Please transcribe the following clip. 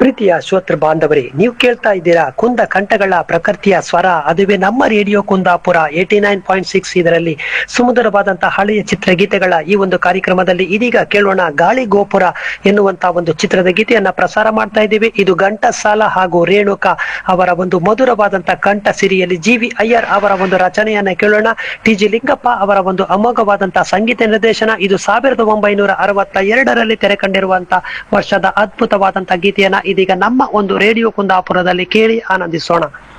ಪ್ರೀತಿಯ ಶ್ರೋತೃ ಬಾಂಧವರೇ ನೀವು ಕೇಳ್ತಾ ಇದ್ದೀರಾ ಕುಂದ ಕಂಠಗಳ ಪ್ರಕೃತಿಯ ಸ್ವರ ಅದುವೇ ನಮ್ಮ radio Kundapura eighty nine point six ಇದರಲ್ಲಿ ಸುಮಧುರವಾದಂತಹ ಹಳೆಯ ಚಿತ್ರಗೀತೆಗಳ ಈ ಒಂದು ಕಾರ್ಯಕ್ರಮದಲ್ಲಿ ಇದೀಗ ಕೇಳೋಣ ಗಾಳಿ ಗೋಪುರ ಎನ್ನುವಂತ ಒಂದು ಚಿತ್ರದ ಗೀತೆಯನ್ನ ಪ್ರಸಾರ ಮಾಡ್ತಾ ಇದ್ದೀವಿ ಇದು ಘಂಟಸಾಲ ಹಾಗೂ ರೇಣುಕಾ ಅವರ ಒಂದು ಮಧುರವಾದಂತಹ ಕಂಠ ಸಿರಿಯಲ್ಲಿ ಜಿ ವಿ ಅಯ್ಯರ್ ಅವರ ಒಂದು ರಚನೆಯನ್ನ ಕೇಳೋಣ ಟಿ ಜಿ ಲಿಂಗಪ್ಪ ಅವರ ಒಂದು ಅಮೋಘವಾದಂತಹ ಸಂಗೀತ ನಿರ್ದೇಶನ ಇದು ಸಾವಿರದ ಒಂಬೈನೂರ ಅರವತ್ತ ಎರಡರಲ್ಲಿ ತೆರೆ ಕಂಡಿರುವಂತಹ ವರ್ಷದ ಅದ್ಭುತವಾದಂತಹ ಗೀತೆಯನ್ನ ಇದೀಗ ನಮ್ಮ ಒಂದು ರೇಡಿಯೋ ಕುಂದಾಪುರದಲ್ಲಿ ಕೇಳಿ ಆನಂದಿಸೋಣ